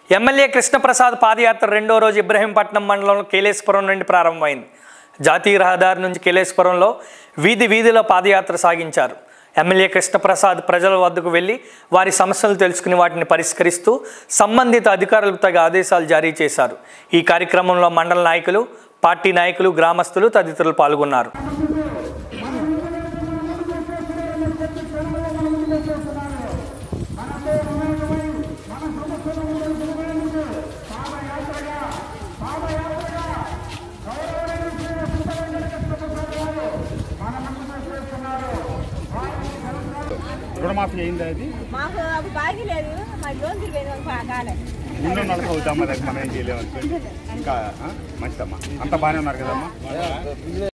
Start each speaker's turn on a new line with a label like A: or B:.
A: MLA Krishnaprasad పాదయాత్ర రెండో రోజు ఇబ్రహీంపట్నం మండలంలో కేలేశ్వరం నుండి ప్రారంభమైంది జాతీయ రహదారి నుంచి కేలేశ్వరంలో వీధి వీధిలో పాదయాత్ర సాగించారు ఎమ్మెల్యే కృష్ణప్రసాద్ ప్రజల వద్దకు వెళ్ళి వారి సమస్యలు తెలుసుకుని వాటిని పరిష్కరిస్తూ సంబంధిత అధికారులకు తగ్గ ఆదేశాలు జారీ చేశారు ఈ కార్యక్రమంలో మండల నాయకులు పార్టీ నాయకులు గ్రామస్తులు తదితరులు పాల్గొన్నారు
B: రుణమాఫీ అయిందా అది
C: మాకు అప్పుడు బాకీ లేదు మా లోన్ తిరిగేది కాలే
B: ముందు నెలకు అవుతామా దానికి మనం ఏం చేయలేము అనుకోండి ఇంకా ఆ? మంచిదమ్మా అంత బాగానే ఉన్నారు కదమ్మా